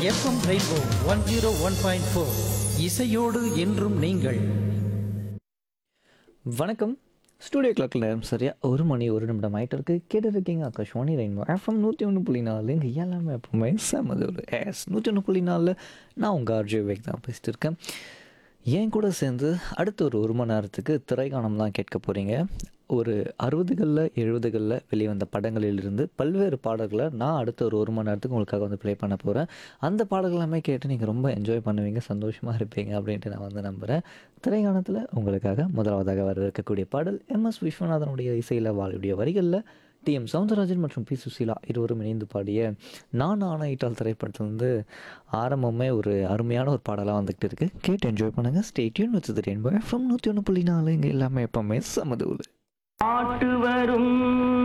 FM rainbow one zero one point four இசையோடு என்றும் நீங்கள் வணக்கம் ஸ்டூடியோ கிளாக்கில் நேரம் சரியா ஒரு மணி ஒரு நிமிடம் ஆகிட்டு இருக்கு கேட்டு இருக்கீங்க ஆகாஷ்வாணி ரெயின்போ எஃப்எம் நூற்றி ஒன்று புள்ளி நாலு இங்கே எல்லாமே எப்பவுமே செமது ஒரு எஸ் நூற்றி ஒன்று புள்ளி நாலில் நான் உங்கள் ஆர்ஜி வேக் தான் பேசிட்டு இருக்கேன் என் கூட சேர்ந்து அடுத்த ஒரு ஒரு மணி நேரத்துக்கு திரைக்காணம் தான் கேட்க போகிறீங்க ஒரு அறுபதுகளில் எழுபதுகளில் வெளிவந்த படங்களிலிருந்து பல்வேறு பாடல்களை நான் அடுத்த ஒரு ஒரு மணி நேரத்துக்கு உங்களுக்காக வந்து ப்ளே பண்ண போகிறேன் அந்த பாடல்கள் எல்லாமே கேட்டு நீங்கள் ரொம்ப என்ஜாய் பண்ணுவீங்க சந்தோஷமாக இருப்பீங்க அப்படின்ட்டு நான் வந்து நம்புகிறேன் திரைக்காணத்தில் உங்களுக்காக முதலாவதாக வர இருக்கக்கூடிய பாடல் எம்எஸ் விஸ்வநாதனுடைய இசையில் வாழுடைய வரிகளில் டி எம் சவுந்தரராஜன் மற்றும் பி சுசீலா இருவரும் இணைந்து பாடிய நான் ஆணையிட்டால் திரைப்படத்தில் வந்து ஆரம்பமே ஒரு அருமையான ஒரு பாடலாக வந்துக்கிட்டு இருக்கு கேட்டு என்ஜாய் பண்ணுங்கள் ஸ்டேட்யூன் வச்சு ரெயின்போ எஃப்எம் நூற்றி ஒன்று புள்ளி நாலு இங்கே எல்லாமே எப்பவுமே சமதூள் பாட்டு வரும்